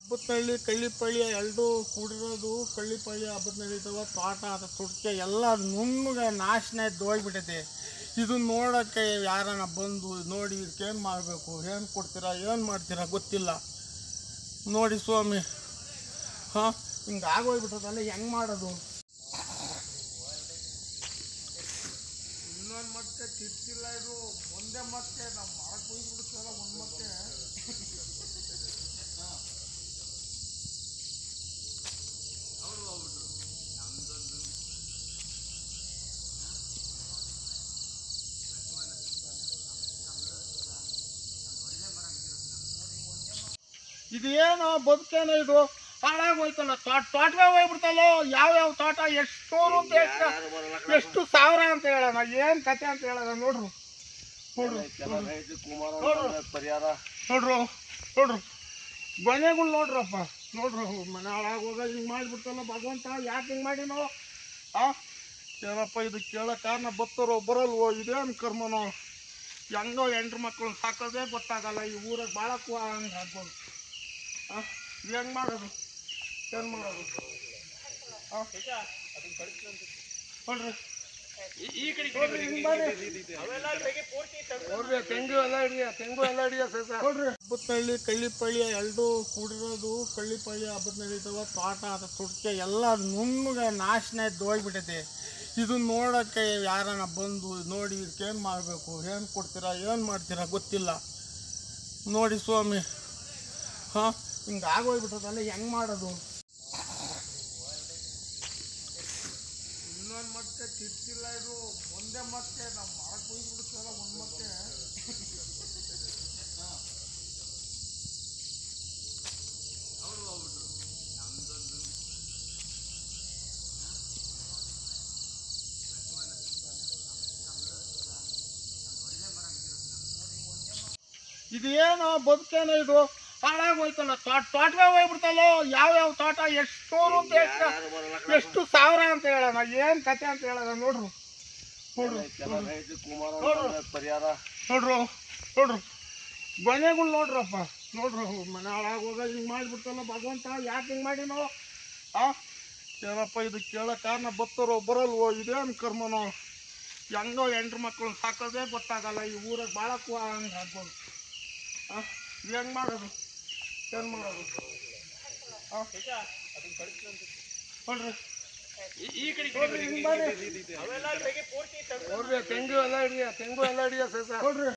ಹಬ್ಬದನಳ್ಳಿ ಕಳ್ಳಿಪಳ್ಳಿ ಎರಡು ಕೂಡಿರೋದು ಕಳ್ಳಿಪಳ್ಳಿ ಹಬ್ಬದ ನಡೀತಾವ ತೋಟ ಅದು ಸುಡ್ಕೆ ಎಲ್ಲ ನುಣ್ಣಗೆ ನಾಶನ ಎದ್ದು ಹೋಗ್ಬಿಟ್ಟೈತೆ ಇದು ನೋಡೋಕ್ಕೆ ಯಾರನ್ನ ಬಂದು ನೋಡಿ ಇದಕ್ಕೇನು ಮಾಡಬೇಕು ಏನು ಕೊಡ್ತೀರಾ ಏನು ಮಾಡ್ತೀರಾ ಗೊತ್ತಿಲ್ಲ ನೋಡಿ ಸ್ವಾಮಿ ಹಾಂ ಹಿಂಗೆ ಆಗೋಗ್ಬಿಟ್ಟದಲ್ಲ ಹೆಂಗೆ ಮಾಡೋದು ಇನ್ನೊಂದು ಮತ್ತೆ ತಿರ್ತಿಲ್ಲ ಇದು ಒಂದೇ ಮತ್ತೆ ನಾವು ಮಾಡಕ್ಕೆ ಹೋಗ್ಬಿಡ್ತಲ್ಲ ಒಂದು ಮತ್ತೆ ಇದೇನು ಬದುಕೇನೋ ಇದು ಹಾಳಾಗೋಯ್ತಲ್ಲ ತೋಟ ತೋಟವೇ ಹೋಗ್ಬಿಡ್ತಲ್ಲೋ ಯಾವ್ಯಾವ ತೋಟ ಎಷ್ಟು ನೂರು ಅಂತ ಎಷ್ಟು ಎಷ್ಟು ಸಾವಿರ ಅಂತ ಹೇಳೋಣ ಏನು ಕತೆ ಅಂತ ಹೇಳೋಣ ನೋಡ್ರು ನೋಡ್ರು ಪರಿಹಾರ ನೋಡ್ರು ನೋಡ್ರು ಗೊನೆಗಳು ನೋಡ್ರಪ್ಪ ನೋಡ್ರು ಮನೆ ಹಾಳಾಗೋಗ ಹಿಂಗೆ ಮಾಡಿಬಿಡ್ತಲ್ಲ ಭಗವಂತ ಯಾಕೆ ಹಿಂಗೆ ಮಾಡಿನೋ ಆ ಏನಪ್ಪ ಇದು ಕೇಳೋ ಕಾರಣ ಬತ್ತರೋ ಬರಲ್ವೋ ಇದೇನು ಕರ್ಮನೋ ಹೆಂಗೋ ಹೆಂಡ್ರು ಮಕ್ಕಳು ಸಾಕೋದೇ ಗೊತ್ತಾಗಲ್ಲ ಈ ಊರಾಗ ಭಾಳಕ್ಕೂ ಹಂಗೆ ಆಗ್ಬೋದು ಆ ಹೆಂಗೆ ಮಾಡೋದು ಏನು ಮಾಡೋದು ಆ? ನೋಡ್ರಿ ನೋಡ್ರಿ, ಹಿಂಗ್ ಮಾಡಿ. ನೋಡ್ರಿ ತೆಂಗು ಎಲ್ಲ ಹಿಡಿಯ ತೆಂಗು ಎಲ್ಲ ಹಿಡಿಯ ಸಸ ನೋಡ್ರಿ ಹಬ್ಬದನಳ್ಳಿ ಕಳ್ಳಿಪಳ್ಳಿ ಎರಡು ಕೂಡಿರೋದು ಕಳ್ಳಿಪಳ್ಳಿ ಹಬ್ಬದ ನಡೀತಾವ ತೋಟ ಅದು ಸುಡ್ಕೆ ಎಲ್ಲ ನುಣ್ಣಗೆ ನಾಶನ ಎದ್ದು ಹೋಗ್ಬಿಟ್ಟೈತೆ ಇದು ನೋಡೋಕ್ಕೆ ಯಾರನ್ನ ಬಂದು ನೋಡಿ ಇದಕ್ಕೇನು ಮಾಡಬೇಕು ಏನು ಕೊಡ್ತೀರಾ ಏನು ಮಾಡ್ತೀರಾ ಗೊತ್ತಿಲ್ಲ ನೋಡಿ ಸ್ವಾಮಿ ಹಾಂ ಹಿಂಗೆ ಆಗೋಗ್ಬಿಟ್ಟದಲ್ಲ ಹೆಂಗೆ ಮಾಡೋದು ಇನ್ನೊಂದು ಮತ್ತೆ ತಿರ್ತಿಲ್ಲ ಇದು ಒಂದೇ ಮತ್ತೆ ನಾವು ಮಾಡಕ್ಕೆ ಹೋಗ್ಬಿಡ್ತಲ್ಲ ಒಂದು ಮತ್ತೆ ಇದೇನು ಬದುಕೇನೋ ಇದು ಹಾಳಾಗೋಯ್ತಲ್ಲ ತೋಟ ತೋಟವೇ ಹೋಗ್ಬಿಡ್ತಲ್ಲೋ ಯಾವ್ಯಾವ ತೋಟ ಎಷ್ಟು ನೂರು ಅಂತ ಎಷ್ಟು ಎಷ್ಟು ಸಾವಿರ ಅಂತ ಹೇಳೋಣ ಏನು ಕತೆ ಅಂತ ಹೇಳೋಣ ನೋಡ್ರು ನೋಡ್ರು ನೋಡ್ರು ಪರಿಹಾರ ನೋಡ್ರು ನೋಡ್ರು ಗೊನೆಗಳು ನೋಡ್ರಪ್ಪ ನೋಡ್ರು ಮನೆ ಹಾಳಾಗೋಗ ಹಿಂಗೆ ಮಾಡಿಬಿಡ್ತಲ್ಲ ಭಗವಂತ ಯಾಕೆ ಹಿಂಗೆ ಮಾಡಿನೋ ಆ ಏನಪ್ಪ ಇದು ಕೇಳೋ ಕಾರಣ ಬತ್ತರೋ ಬರಲ್ವೋ ಇದೇನು ಕರ್ಮನೋ ಹೆಂಗೋ ಹೆಂಡ್ರು ಮಕ್ಕಳು ಸಾಕೋದೇ ಗೊತ್ತಾಗಲ್ಲ ಈ ಊರಾಗ ಭಾಳಕ್ಕೂ ಹಂಗೆ ಆಗ್ಬೋದು ಆ ಹೆಂಗೆ ಮಾಡೋದು ಏನು ಮಾಡೋದು ಆ? ನೋಡ್ರಿ ನೋಡ್ರಿ, ಹಿಂಗ್ ಮಾಡಿ. ನೋಡ್ರಿ ತೆಂಗು ಎಲ್ಲ ಹಿಡಿಯ ತೆಂಗು ಎಲ್ಲ ಹಿಡಿಯ ಸಸ ನೋಡ್ರಿ